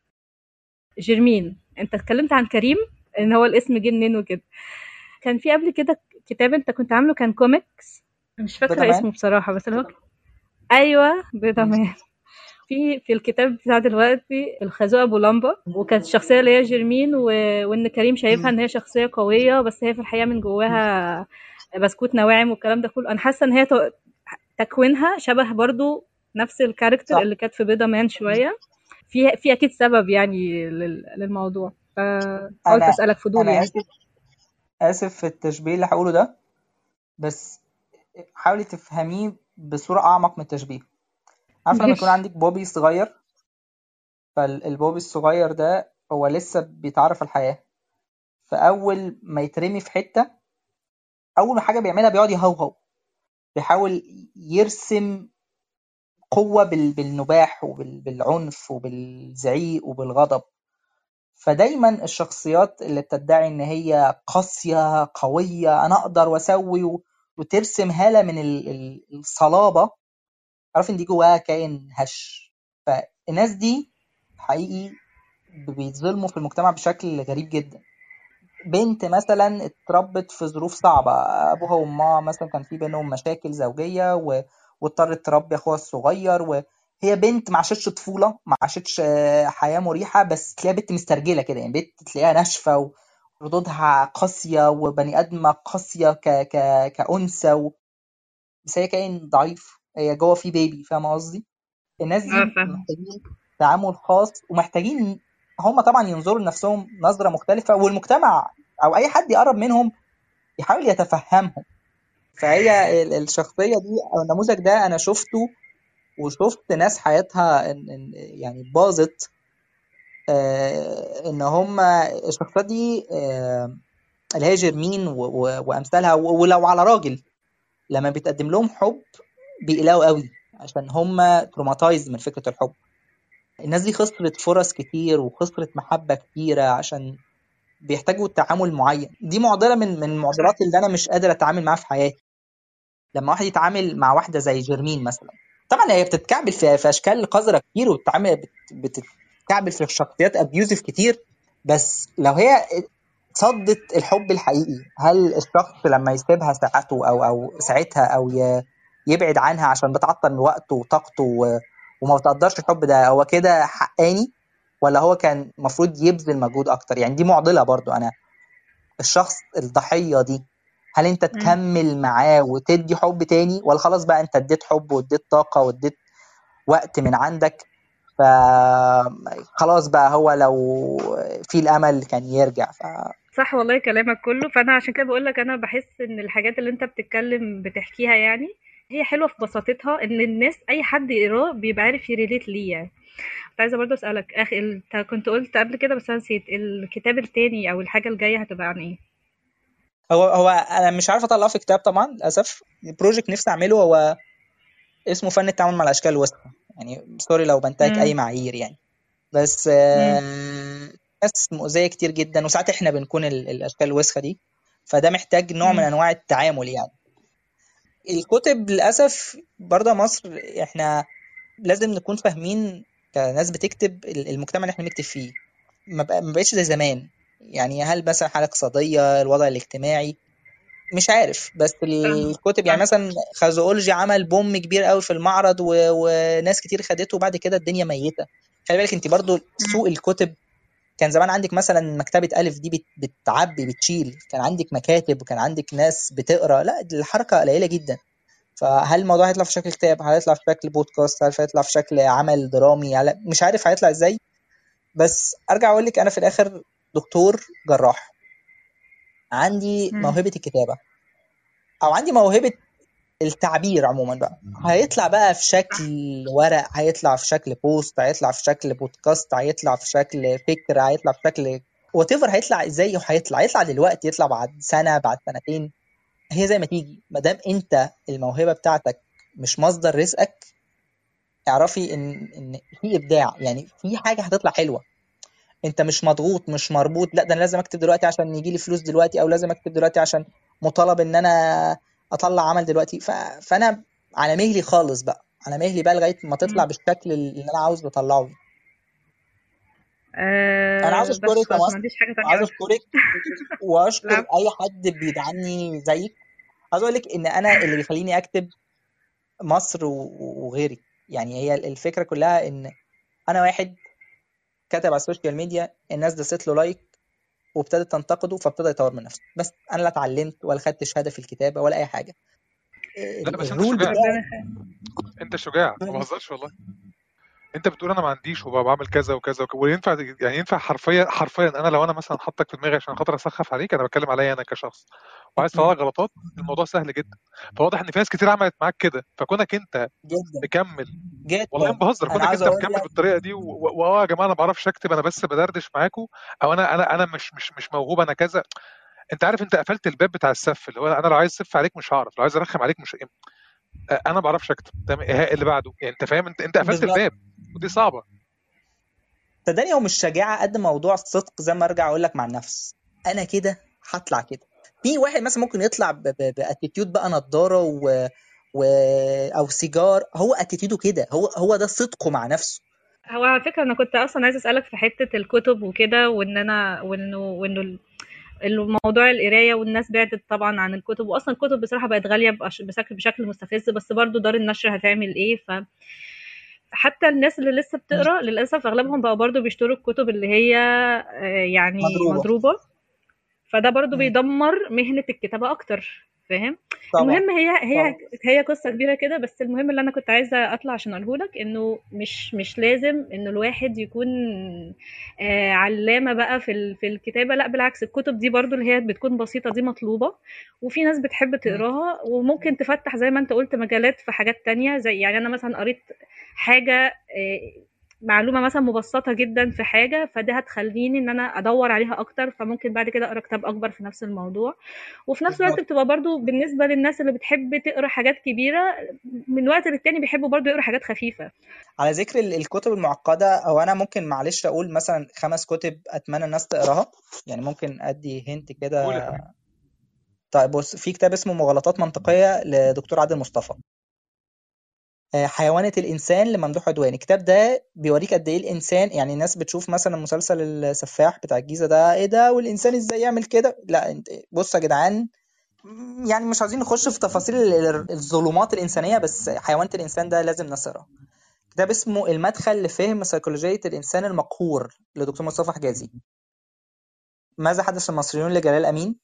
جيرمين انت اتكلمت عن كريم ان هو الاسم جه منين وكده كان في قبل كده كتاب انت كنت عامله كان كوميكس مش فاكره بيتمان اسمه بصراحه بس اللي هو ايوه بيتمان في في الكتاب بتاع دلوقتي الخازوق ابو لمبه وكانت الشخصيه اللي هي جيرمين و... وان كريم شايفها ان هي شخصيه قويه بس هي في الحقيقه من جواها بسكوت نواعم والكلام ده كله انا حاسه ان هي ت... تكوينها شبه برضو نفس الكاركتر صح اللي كانت في بيضه مان شويه في في اكيد سبب يعني لل... للموضوع فقلت انا اسالك فضول انا يعني اسف اسف في التشبيه اللي هقوله ده بس حاولي تفهميه بصورة اعمق من التشبيه عارفه لما يكون ماشي عندك بوبي صغير فالبوبي الصغير ده هو لسه بيتعرف الحياة فأول ما يترمي في حتة أول حاجة بيعملها بيقعد يهوهو بيحاول يرسم قوة بال- بالنباح وبالعنف وبالزعيق وبالغضب فدايما الشخصيات اللي بتدعي ان هي قاسية قوية انا اقدر واسوي و- وترسم هالة من ال- ال- الصلابة عارف ان دي جواها كائن هش فالناس دي حقيقي بيتظلموا في المجتمع بشكل غريب جدا بنت مثلا اتربت في ظروف صعبة أبوها وأمها مثلا كان في بينهم مشاكل زوجية و... واضطرت تربي أخوها الصغير وهي بنت ما عاشتش طفولة ما عاشتش آه، حياة مريحة بس تلاقيها بنت مسترجلة كده يعني بنت تلاقيها ناشفة وردودها قاسية وبني آدمة قاسية ك... ك... كأنثى و... بس هي كائن ضعيف هي جوه في بيبي فاهمة قصدي؟ الناس دي اه فاهم محتاجين تعامل خاص ومحتاجين هم طبعا ينظروا لنفسهم نظرة مختلفة والمجتمع أو أي حد يقرب منهم يحاول يتفهمهم فهي ال- الشخصية دي أو النموذج ده أنا شفته وشفت ناس حياتها إن إن يعني باظت آه، إن هم الشخصيات دي آه، اللي هي جيرمين و- و- وأمثالها و- ولو على راجل لما بيتقدم لهم حب بيقلقوا قوي عشان هم تروماتايز من فكرة الحب الناس دي خسرت فرص كتير وخسرت محبة كتيرة عشان بيحتاجوا تعامل معين دي معضلة من من المعضلات اللي أنا مش قادر أتعامل معاها في حياتي لما واحد يتعامل مع واحدة زي جيرمين مثلا طبعا هي بتتكعبل في, في أشكال قذرة كتير وبتتعامل بت- بتتكعبل في شخصيات أبيوزيف كتير بس لو هي صدت الحب الحقيقي هل الشخص لما يسيبها ساعته أو أو ساعتها أو ي- يبعد عنها عشان بتعطل من وقته وطاقته و- وما بتقدرش الحب ده هو كده حقاني ولا هو كان المفروض يبذل مجهود اكتر يعني دي معضله برضو انا الشخص الضحيه دي هل انت مم. تكمل معاه وتدي حب تاني ولا خلاص بقى انت اديت حب واديت طاقه واديت وقت من عندك فخلاص بقى هو لو في الامل كان يرجع ف... صح والله كلامك كله فانا عشان كده بقول لك انا بحس ان الحاجات اللي انت بتتكلم بتحكيها يعني هي حلوه في بساطتها ان الناس اي حد يقراه بيبقى عارف يريليت ليه يعني كنت عايزه برضه اسالك اخي انت كنت قلت قبل كده بس انا نسيت الكتاب التاني او الحاجه الجايه هتبقى عن ايه هو هو انا مش عارف اطلعه في كتاب طبعا للاسف البروجكت نفسي اعمله هو اسمه فن التعامل مع الاشكال الوسخه يعني سوري لو بنتهك اي مم. معايير يعني بس مم. آه، ناس مؤذيه كتير جدا وساعات احنا بنكون ال- الاشكال الوسخه دي فده محتاج نوع من مم. انواع التعامل يعني الكتب للاسف برضه مصر احنا لازم نكون فاهمين كناس بتكتب ال- المجتمع اللي احنا بنكتب فيه ما بق- ما بقتش زي زمان يعني هل مثلا حالة اقتصادية الوضع الاجتماعي مش عارف بس فاهمة الكتب يعني فاهمة مثلا خازوقولوجي عمل بوم كبير قوي في المعرض و... وناس كتير خدته وبعد كده الدنيا ميتة خلي بالك انت برضو سوق الكتب كان زمان عندك مثلا مكتبة ألف دي بت... بتعبي بتشيل كان عندك مكاتب وكان عندك ناس بتقرا لا دي الحركة قليلة جدا فهل الموضوع هيطلع في شكل كتاب هل هيطلع في شكل بودكاست هل هيطلع في شكل عمل درامي هل... مش عارف هيطلع ازاي بس ارجع اقول لك انا في الاخر دكتور جراح عندي مم. موهبة الكتابة او عندي موهبة التعبير عموما بقى هيطلع بقى في شكل ورق هيطلع في شكل بوست هيطلع في شكل بودكاست هيطلع في شكل فكرة هيطلع في شكل وات هيطلع ازاي هيطلع هيطلع دلوقتي يطلع بعد سنة بعد سنتين هي زي ما تيجي ما دام انت الموهبة بتاعتك مش مصدر رزقك اعرفي ان ان في ابداع يعني في حاجة هتطلع حلوة انت مش مضغوط مش مربوط لا ده انا لازم اكتب دلوقتي عشان يجي لي فلوس دلوقتي او لازم اكتب دلوقتي عشان مطالب ان انا اطلع عمل دلوقتي ف... فانا على مهلي خالص بقى على مهلي بقى لغايه ما تطلع مم. بالشكل اللي انا عاوز اطلعه انا عاوز آه بس اشكرك يا خلاص ما مصر عنديش حاجة تانية عاوز أقولها اشكرك واشكر العفو اي حد بيدعمني زيك عاوز اقول لك ان انا اللي بيخليني اكتب مصر و- وغيرك يعني هي الفكره كلها ان انا واحد كتب على السوشيال ميديا الناس دست له لايك وابتدت تنتقده فابتدى يطور من نفسه بس انا لا اتعلمت ولا خدت شهاده في الكتابه ولا اي حاجه لا بس انت الرول شجاع بتاعي انت شجاع ما بهزرش والله انت بتقول انا ما عنديش وبعمل كذا وكذا وك- وينفع يعني ينفع حرفيا حرفيا انا لو انا مثلا حطك في دماغي عشان خاطر اسخف عليك انا بتكلم عليا انا كشخص وعايز تطلع لك غلطات الموضوع سهل جدا فواضح ان في ناس كتير عملت معاك كده فكونك انت جدا مكمل والله ما جدا بهزر انا كونك عاوز انت اقول مكمل لك بالطريقه دي و- و- واه يا جماعه انا ما بعرفش اكتب انا بس بدردش معاكم او انا انا انا مش مش مش موهوب انا كذا انت عارف انت قفلت الباب بتاع السف اللي هو انا لو عايز اسف عليك مش هعرف لو عايز ارخم عليك مش انا ما بعرفش اكتب تمام ايه اللي بعده يعني انت فاهم انت انت قفلت بالظبط الباب ودي صعبه صدقني هو مش شجاعه قد موضوع الصدق زي ما ارجع اقول لك مع النفس انا كده هطلع كده في واحد مثلا ممكن يطلع باتيتيود بقى نضاره و... و... او سيجار هو اتيتيوده كده هو هو ده صدقه مع نفسه هو على فكرة أنا كنت أصلا عايزة أسألك في حتة الكتب وكده وإن أنا وإنه وإنه ال- الموضوع القراية والناس بعدت طبعا عن الكتب وأصلا الكتب بصراحة بقت غالية بأش- بشكل بشكل مستفز بس برضو دار النشر هتعمل إيه ف حتى الناس اللي لسه بتقرا للأسف أغلبهم بقوا برضو بيشتروا الكتب اللي هي آه، يعني مضروبه مضروبة فده برضو مم. بيدمر مهنة الكتابة أكتر فاهم طبعا المهم هي هي طبعا هي قصة كبيرة كده بس المهم اللي أنا كنت عايزة أطلع عشان أقوله لك إنه مش مش لازم إنه الواحد يكون آه علامة بقى في ال- في الكتابة لا بالعكس الكتب دي برضو اللي هي بتكون بسيطة دي مطلوبة وفي ناس بتحب مم. تقراها وممكن تفتح زي ما أنت قلت مجالات في حاجات تانية زي يعني أنا مثلا قريت حاجة آه، معلومة مثلا مبسطة جدا في حاجة فده هتخليني ان انا ادور عليها اكتر فممكن بعد كده اقرا كتاب اكبر في نفس الموضوع وفي نفس الوقت بالظبط بتبقى برضو بالنسبة للناس اللي بتحب تقرا حاجات كبيرة من وقت للتاني بيحبوا برضو يقرا حاجات خفيفة على ذكر ال- الكتب المعقدة أو أنا ممكن معلش أقول مثلا خمس كتب أتمنى الناس تقراها يعني ممكن أدي هنت كده قول يا حبيبي طيب بص في كتاب اسمه مغالطات منطقية لدكتور عادل مصطفى آه، حيوانة الإنسان لممدوح عدواني الكتاب ده بيوريك قد إيه الإنسان يعني الناس بتشوف مثلا مسلسل السفاح بتاع الجيزة ده إيه ده والإنسان إزاي يعمل كده لا انت بص يا جدعان م- يعني مش عايزين نخش في تفاصيل ال- ال- الظلمات الإنسانية بس حيوانة الإنسان ده لازم نقراه كتاب اسمه المدخل لفهم سيكولوجية الإنسان المقهور لدكتور مصطفى حجازي ماذا حدث المصريون لجلال أمين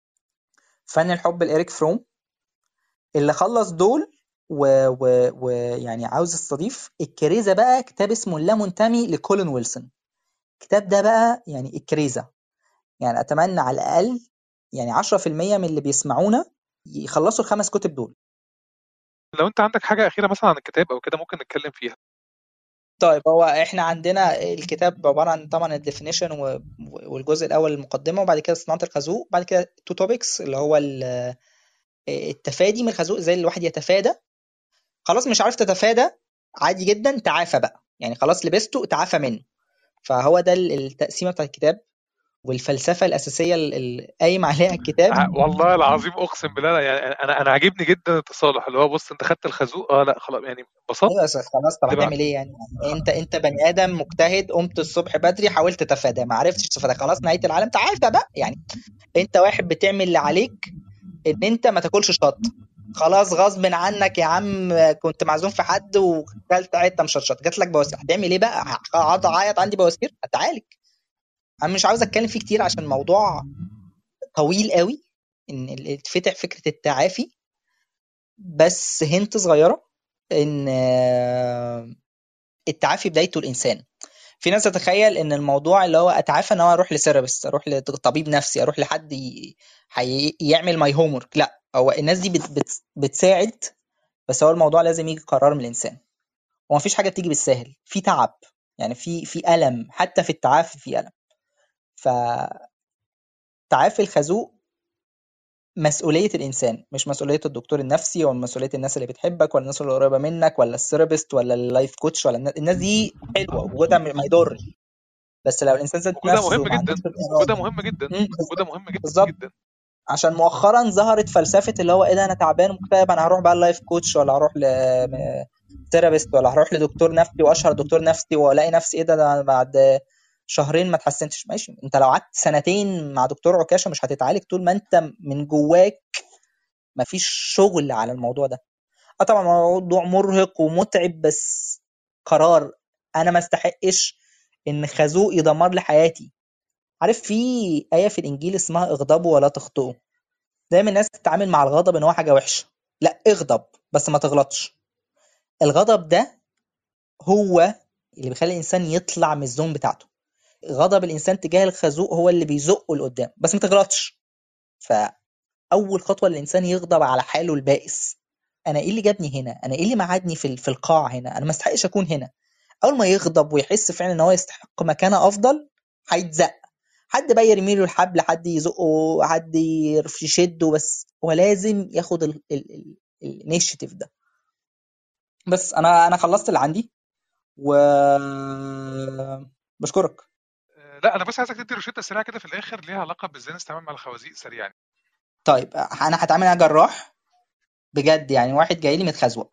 فن الحب لإيريك فروم اللي خلص دول ويعني و... و... يعني عاوز استضيف الكريزة بقى كتاب اسمه اللا منتمي لكولين ويلسون الكتاب ده بقى يعني الكريزة يعني أتمنى على الأقل يعني 10% من اللي بيسمعونا يخلصوا الخمس كتب دول لو انت عندك حاجه اخيره مثلا عن الكتاب او كده ممكن نتكلم فيها طيب هو احنا عندنا الكتاب عبارة عن طبعا الديفينيشن والجزء الأول المقدمة وبعد كده صناعة الخازوق بعد كده تو توبكس اللي هو ال- التفادي من الخازوق ازاي الواحد يتفادى خلاص مش عارف تتفادى عادي جدا تعافى بقى يعني خلاص لبسته تعافى منه فهو ده ال- التقسيمة بتاعت الكتاب والفلسفة الأساسية ال- اللي قايم عليها الكتاب ع- والله العظيم اقسم بالله لا، يعني انا انا عاجبني جدا التصالح اللي هو بص انت خدت الخازوق اه لا خلاص يعني بسطت ايوه بس خلاص طب اللي بعد هتعمل ايه يعني انت انت بني ادم مجتهد قمت الصبح بدري حاولت تتفادى ما عرفتش تتفادى خلاص نهايه العالم تعافى بقى يعني انت واحد بتعمل اللي عليك ان انت ما تاكلش شط خلاص غصب عنك يا عم كنت معزوم في حد وكلت حته مشطشط جات لك بواسير هتعمل ايه بقى هقعد اعيط عندي بواسير هتعالج انا مش عاوز اتكلم فيه كتير عشان الموضوع طويل قوي ان ال- تفتح فكره التعافي بس هنت صغيره ان آه، التعافي بدايته الانسان في ناس تتخيل ان الموضوع اللي هو اتعافى ان هو اروح لسيرابست اروح لطبيب نفسي اروح لحد ي... حي... يعمل ماي هوم ورك لا هو الناس دي بت... بت... بتساعد بس هو الموضوع لازم يجي قرار من الانسان ومفيش حاجه بتيجي بالسهل في تعب يعني في في الم حتى في التعافي في الم فتعافي الخازوق مسؤولية الإنسان مش مسؤولية الدكتور النفسي ولا مسؤولية الناس اللي بتحبك ولا الناس اللي قريبة منك ولا الثيرابيست ولا اللايف كوتش ولا الناس, الناس دي حلوة وجودها ما يضرش بس لو الإنسان ذات وجودها نفسه مهم ما جدا عندوش وجودها الإرادة مهم جدا مم، وجودها مهم جدا بالظبط جدا عشان مؤخرا ظهرت فلسفة اللي هو ايه ده انا تعبان ومكتئب انا هروح بقى اللايف كوتش ولا هروح ل ثيرابيست ولا هروح لدكتور نفسي واشهر دكتور نفسي والاقي نفسي ايه ده, ده بعد شهرين ما اتحسنتش ماشي انت لو قعدت سنتين مع دكتور عكاشة مش هتتعالج طول ما انت من جواك مفيش شغل على الموضوع ده اه طبعا موضوع مرهق ومتعب بس قرار انا ما استحقش ان خازوق يدمر لي حياتي عارف في آية في الإنجيل اسمها اغضبوا ولا تخطئوا دايما الناس تتعامل مع الغضب ان هو حاجة وحشة لا اغضب بس ما تغلطش الغضب ده هو اللي بيخلي الإنسان يطلع من الزون بتاعته غضب الإنسان تجاه الخازوق هو اللي بيزقه لقدام بس ما تغلطش فأول خطوة الإنسان يغضب على حاله البائس أنا إيه اللي جابني هنا أنا إيه اللي معادني في في القاع هنا أنا ما استحقش أكون هنا أول ما يغضب ويحس فعلا إن هو يستحق مكانة أفضل هيتزق حد بقى يرمي له الحبل حد يزقه حد يرف- يشده بس هو لازم ياخد الانيشيتيف ده بس انا انا خلصت اللي عندي و بشكرك آه، لا انا بس عايزك تدي روشته سريعه كده في الاخر ليها علاقه بازاي نستعمل مع الخوازيق سريعا طيب انا هتعامل انا جراح بجد يعني واحد جاي لي متخزوق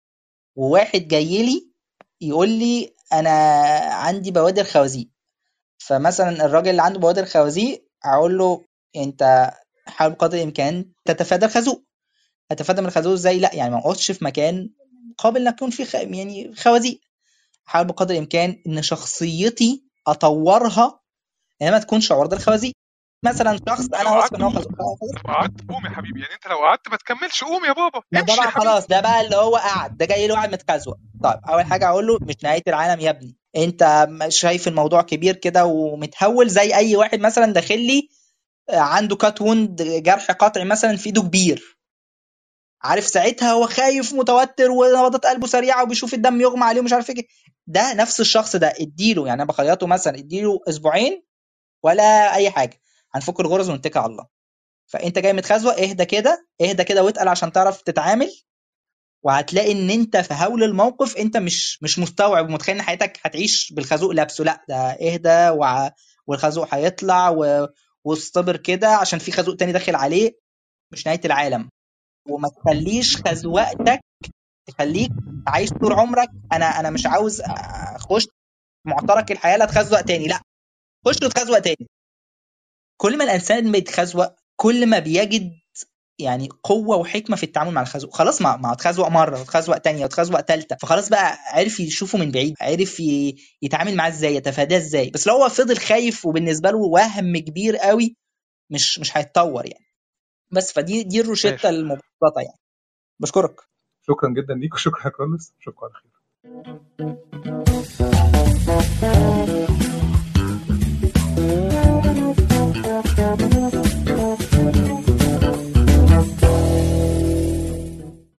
وواحد جاي لي يقول لي انا عندي بوادر خوازيق فمثلا الراجل اللي عنده بوادر خوازيق اقول له انت حاول بقدر الامكان تتفادى الخازوق هتتفادى من الخازوق ازاي لا يعني ما اقعدش في مكان قابل انك يكون فيه خ... يعني خوازيق حاول بقدر الامكان ان شخصيتي اطورها يعني ما تكونش عرضه للخوازيق مثلا شخص لو انا واثق قعدت ان هو قوم خازوق لو قعدت قوم يا حبيبي يعني انت لو قعدت ما تكملش قوم يا بابا ما ده امشي يا بقى حبيبي خلاص ده بقى اللي هو قاعد ده جاي له واحد متخزوق طيب اول حاجه اقول له مش نهايه العالم يا ابني انت م- شايف الموضوع كبير كده ومتهول زي اي واحد مثلا داخل لي آه، عنده كات ووند جرح قطعي مثلا في ايده كبير عارف ساعتها هو خايف متوتر ونبضات قلبه سريعه وبيشوف الدم يغمى عليه ومش عارف ايه ده نفس الشخص ده اديله يعني انا بخيطه مثلا اديله اسبوعين ولا اي حاجه هنفك الغرز ونتكل على الله فانت جاي متخزوق اهدى كده اهدى كده واتقل عشان تعرف تتعامل وهتلاقي ان انت في هول الموقف انت مش مش مستوعب ومتخيل ان حياتك هتعيش بالخازوق لابسه لا ده اهدى وع... والخازوق هيطلع و... واصطبر كده عشان في خازوق تاني داخل عليه مش نهايه العالم وما تخليش خزوقتك تخليك عايش طول عمرك انا انا مش عاوز اخش معترك الحياه لا اتخزوق تاني لا خش واتخزوق تاني كل ما الانسان بيتخزوق كل ما بيجد يعني قوه وحكمه في التعامل مع الخزوق خلاص ما ما اتخزوق مره واتخزوق تانية واتخزوق تالتة فخلاص بقى عرف يشوفه من بعيد عرف ي- يتعامل معاه ازاي يتفاداه ازاي بس لو هو فضل خايف وبالنسبه له وهم كبير قوي مش مش هيتطور يعني بس فدي دي الروشته ماشي المبسطه يعني بشكرك شكرا جدا ليك وشكرا يا كرولوس شكرا على خير